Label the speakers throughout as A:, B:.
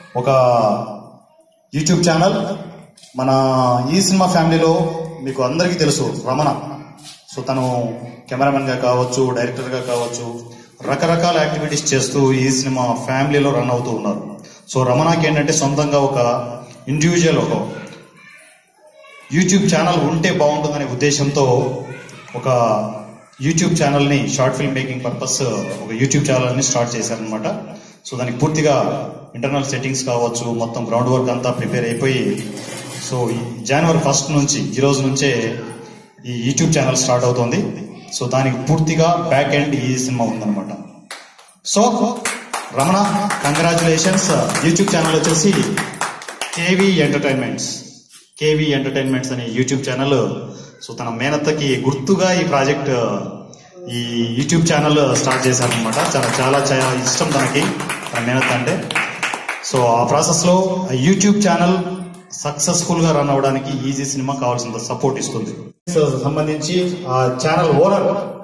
A: ఒక YouTube channel మన ఈ సినిమా ఫ్యామిలీలో మీకు అందరికీ తెలుసు రమణ సో తను కెమెరామెన్ గా కావచ్చు డైరెక్టర్ గా కావచ్చు రకరకాల యాక్టివిటీస్ చేస్తూ ఈ సినిమా ఫ్యామిలీలో రన్ అవుతూ ఉన్నారు సో రమణకి ఏంటంటే సొంతంగా ఒక ఇండివిజువల్ ఒక యూట్యూబ్ ఛానల్ ఉంటే బాగుంటుందనే ఉద్దేశంతో ఒక యూట్యూబ్ ఛానల్ని షార్ట్ ఫిల్మ్ మేకింగ్ పర్పస్ ఒక యూట్యూబ్ ఛానల్ని స్టార్ట్ చేశారనమాట సో దానికి పూర్తిగా ఇంటర్నల్ సెట్టింగ్స్ కావచ్చు మొత్తం గ్రౌండ్ వర్క్ అంతా ప్రిపేర్ అయిపోయి సో ఈ జనవరి ఫస్ట్ నుంచి ఈ రోజు నుంచే ఈ యూట్యూబ్ ఛానల్ స్టార్ట్ అవుతోంది సో దానికి పూర్తిగా బ్యాక్ ఎండ్ ఈ సినిమా ఉందన్నమాట so Ramana congratulations YouTube channel వచ్చేసి కేవీ ఎంటర్టైన్మెంట్స్ కేవీ ఎంటర్టైన్మెంట్స్ అనే యూట్యూబ్ ఛానల్ సో తన మేనత్తకి గుర్తుగా ఈ ప్రాజెక్ట్ ఈ యూట్యూబ్ ఛానల్ స్టార్ట్ చేశారనమాట చాలా చాలా చాలా ఇష్టం తనకి తన మేనత్త అంటే సో ఆ ప్రాసెస్ లో ఆ యూట్యూబ్ ఛానల్ సక్సెస్ఫుల్ గా రన్ అవడానికి ఈజీ సినిమా కావాల్సినంత సపోర్ట్ ఇస్తుంది సో సంబంధించి ఆ channel owner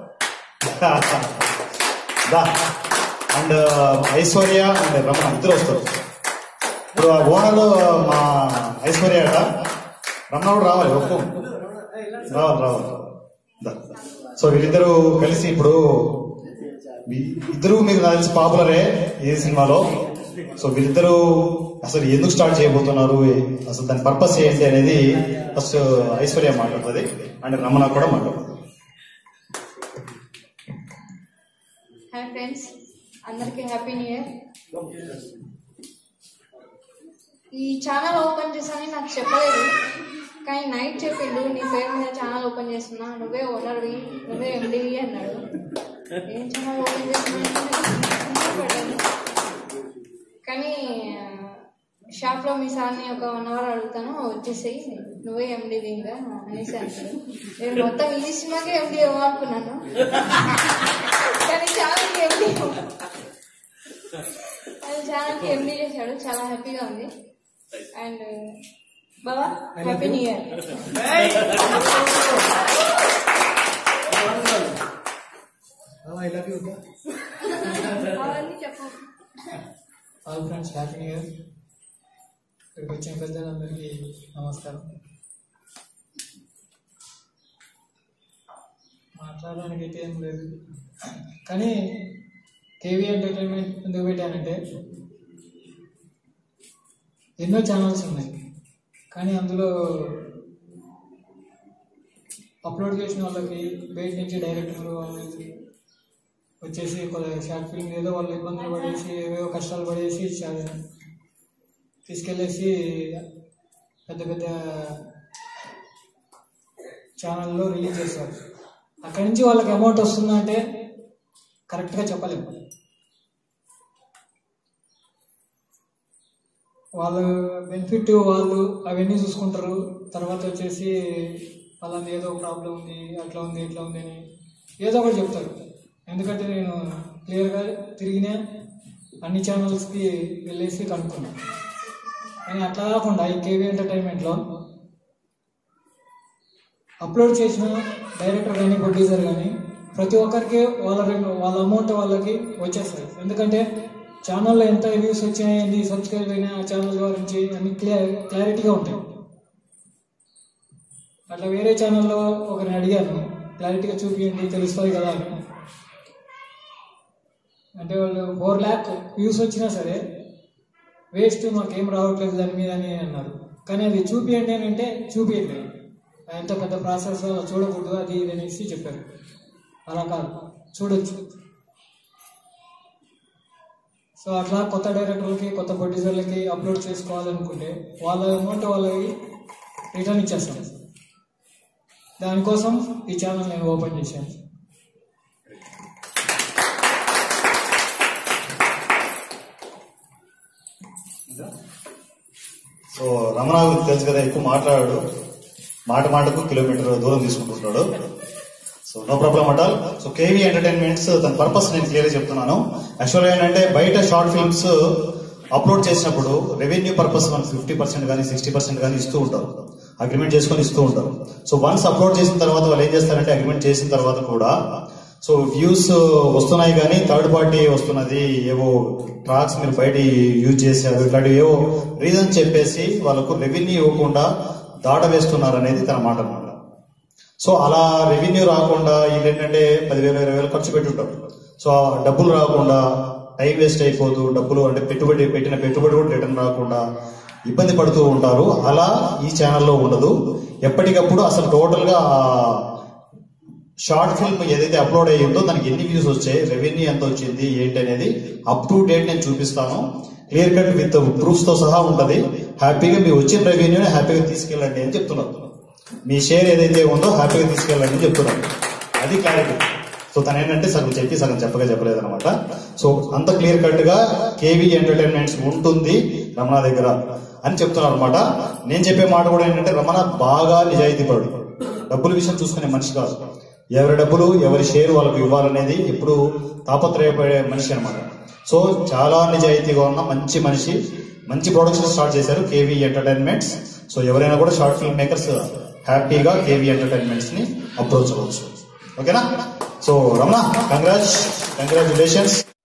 A: and Aishwarya and Ramana ఇద్దరు వస్తారు ఇప్పుడు ఆ ఓనర్ మా ఐశ్వర్య అట రమణ కూడా రావాలి ఒప్పు రావాలి రావాలి దా. సో వీళ్ళిద్దరూ కలిసి ఇప్పుడు వీ- ఇద్దరు మీకు నాకు తెలిసి పాపులరే ఈ సినిమాలో సో వీళ్ళిద్దరూ అసలు ఎందుకు స్టార్ట్ చేయబోతున్నారు అసలు దాని పర్పస్ ఏంటి అనేది ఫస్ట్ ఐశ్వర్య మాట్లాడుతుంది అండ్ రమణ కూడా మాట్లాడుతుంది
B: హాయ్ ఫ్రెండ్స్ అందరికీ హ్యాపీ న్యూ ఇయర్ ఈ ఛానల్ ఓపెన్ చేసానని నాకు చెప్పలేదు కానీ నైట్ చెప్పిండు నీ పేరు మీద ఛానల్ ఓపెన్ చేస్తున్నా నువ్వే ఓనర్వి నువ్వే ఎండివి అన్నాడు ఏం ఛానల్ ఓపెన్ చేస్తున్నా కానీ షాప్లో మీ సార్ని ఒక వన్ అవర్ అడుగుతాను వచ్చేసేయి నువ్వే ఎండివి ఇంకా అనేసి అంటాడు నేను మొత్తం ఈ సినిమాకే ఎండి అనుకున్నాను కానీ ఛానల్కి ఎండి అది ఛానల్కి ఎండి చేశాడు చాలా హ్యాపీగా ఉంది అండ్ బాబా happy new year
C: I love you
B: అవన్నీ చెప్పు
C: all friends happy new year ఇక్కడికి వచ్చిన పెద్దలందరికీ నమస్కారం మాట్లాడడానికి అయితే ఏం లేదు కానీ కేవీ ఎంటర్టైన్మెంట్ ఎందుకు పెట్టానంటే ఎన్నో ఛానల్స్ ఉన్నాయి కానీ అందులో అప్లోడ్ చేసిన వాళ్ళకి బయట నుంచి డైరెక్టర్లు వాళ్ళు వచ్చేసి కొద్దిగా షార్ట్ ఫిల్మ్ ఏదో వాళ్ళు ఇబ్బందులు పడేసి ఏవేవో కష్టాలు పడేసి చా- తీసుకెళ్ళేసి పెద్ద పెద్ద ఛానల్లో రిలీజ్ చేస్తారు అక్కడి నుంచి వాళ్ళకి అమౌంట్ వస్తుందంటే కరెక్ట్గా చెప్పలేము వాళ్ళ బెనిఫిట్ వాళ్ళు అవన్నీ చూసుకుంటారు తర్వాత వచ్చేసి వాళ్ళని ఏదో ప్రాబ్లం ఉంది అట్లా ఉంది ఇట్లా ఉంది అని ఏదో ఒకటి చెప్తారు ఎందుకంటే నేను క్లియర్గా తిరిగిన అన్ని ఛానల్స్కి వెళ్ళేసి కనుక్కున్నాను కానీ అట్లా కాకుండా ఈ కేవీ ఎంటర్టైన్మెంట్లో అప్లోడ్ చేసిన డైరెక్టర్ కానీ ప్రొడ్యూసర్ కానీ ప్రతి ఒక్కరికి వాళ్ళ రెండు వాళ్ళ అమౌంట్ వాళ్ళకి వచ్చేస్తాయి ఎందుకంటే ఛానల్లో ఎంత వ్యూస్ వచ్చాయి ఎన్ని సబ్స్క్రైబ్ అయినా ఆ ఛానల్ గురించి అన్ని క్లియర్ క్లారిటీగా ఉంటాయి అట్లా వేరే ఛానల్లో ఒకరిని అడిగాను క్లారిటీగా చూపించండి తెలుస్తుంది కదా అని అంటే వాళ్ళు ఫోర్ ల్యాక్ వ్యూస్ వచ్చినా సరే వేస్ట్ మాకేం రావట్లేదు దాని మీద అని అన్నారు కానీ అది చూపియండి అని అంటే చూపియండి ఎంత పెద్ద ప్రాసెస్ అలా చూడకూడదు అది ఇది అనేసి చెప్పారు అలా కాదు చూడొచ్చు సో అట్లా కొత్త డైరెక్టర్లకి కొత్త ప్రొడ్యూసర్లకి అప్లోడ్ చేసుకోవాలనుకుంటే వాళ్ళ అమౌంట్ వాళ్ళకి రిటర్న్ ఇచ్చేస్తాం దానికోసం ఈ ఛానల్ నేను ఓపెన్ చేశాను
A: సో రమణ గురించి తెలుసు కదా ఎక్కువ మాట్లాడాడు మాట మాటకు కిలోమీటర్ దూరం తీసుకుంటుంటాడు so no problem at all so K V entertainments తన పర్పస్ నేను క్లియర్ చెప్తున్నాను యాక్చువల్గా ఏంటంటే బయట షార్ట్ ఫిల్మ్స్ అప్లోడ్ చేసినప్పుడు రెవెన్యూ పర్పస్ మనకు ఫిఫ్టీ పర్సెంట్ కానీ సిక్స్టీ పర్సెంట్ కానీ ఇస్తూ ఉంటారు అగ్రిమెంట్ చేసుకొని ఇస్తూ ఉంటారు సో వన్స్ అప్లోడ్ చేసిన తర్వాత వాళ్ళు ఏం చేస్తారంటే అగ్రిమెంట్ చేసిన తర్వాత కూడా సో వ్యూస్ వస్తున్నాయి కానీ థర్డ్ పార్టీ వస్తున్నది ఏవో ట్రాక్స్ మీరు బయట యూజ్ చేశారు ఇట్లాంటివి ఏవో రీజన్ చెప్పేసి వాళ్ళకు రెవెన్యూ ఇవ్వకుండా దాట వేస్తున్నారు అనేది తన మాట అన్నమాట సో అలా రెవెన్యూ రాకుండా వీళ్ళు ఏంటంటే పదివేలు ఇరవై వేలు ఖర్చు పెట్టుంటారు సో ఆ డబ్బులు రాకుండా టైం వేస్ట్ అయిపోతూ డబ్బులు అంటే పెట్టుబడి పెట్టిన పెట్టుబడి కూడా రిటర్న్ రాకుండా ఇబ్బంది పడుతూ ఉంటారు అలా ఈ ఛానల్లో ఉండదు ఎప్పటికప్పుడు అసలు టోటల్ గా షార్ట్ ఫిల్మ్ ఏదైతే అప్లోడ్ అయ్యిందో దానికి ఎన్ని వ్యూస్ వచ్చాయి రెవెన్యూ ఎంత వచ్చింది ఏంటి అనేది అప్ టు డేట్ నేను చూపిస్తాను క్లియర్ కట్ విత్ ప్రూఫ్స్ తో సహా ఉంటది హ్యాపీగా మీ వచ్చిన రెవెన్యూని హ్యాపీగా తీసుకెళ్ళండి అని చెప్తున్నారు మీ షేర్ ఏదైతే ఉందో హ్యాపీగా తీసుకెళ్ళండి అని చెప్తున్నారు అది క్లారిటీ సో తను ఏంటంటే సగం చెప్పి సగం చెప్పగా చెప్పలేదు అనమాట సో అంత క్లియర్ కట్ గా కేవీ ఎంటర్టైన్మెంట్స్ ఉంటుంది రమణ దగ్గర అని చెప్తున్నారు అనమాట నేను చెప్పే మాట కూడా ఏంటంటే రమణ బాగా నిజాయితీపరుడు డబ్బుల విషయం చూసుకునే మనిషి కాదు ఎవరి డబ్బులు ఎవరి షేర్ వాళ్ళకు ఇవ్వాలనేది ఇప్పుడు తాపత్రయపడే మనిషి అనమాట సో చాలా నిజాయితీగా ఉన్న మంచి మనిషి మంచి ప్రొడక్షన్ స్టార్ట్ చేశారు కేవీ ఎంటర్టైన్మెంట్స్ సో ఎవరైనా కూడా షార్ట్ ఫిల్మ్ మేకర్స్ హ్యాపీగా కేవీ ఎంటర్టైన్మెంట్స్ ని అప్రోచ్ అవ్వచ్చు ఓకేనా సో రమణ కంగ్రాచ్ కంగ్రాచులేషన్స్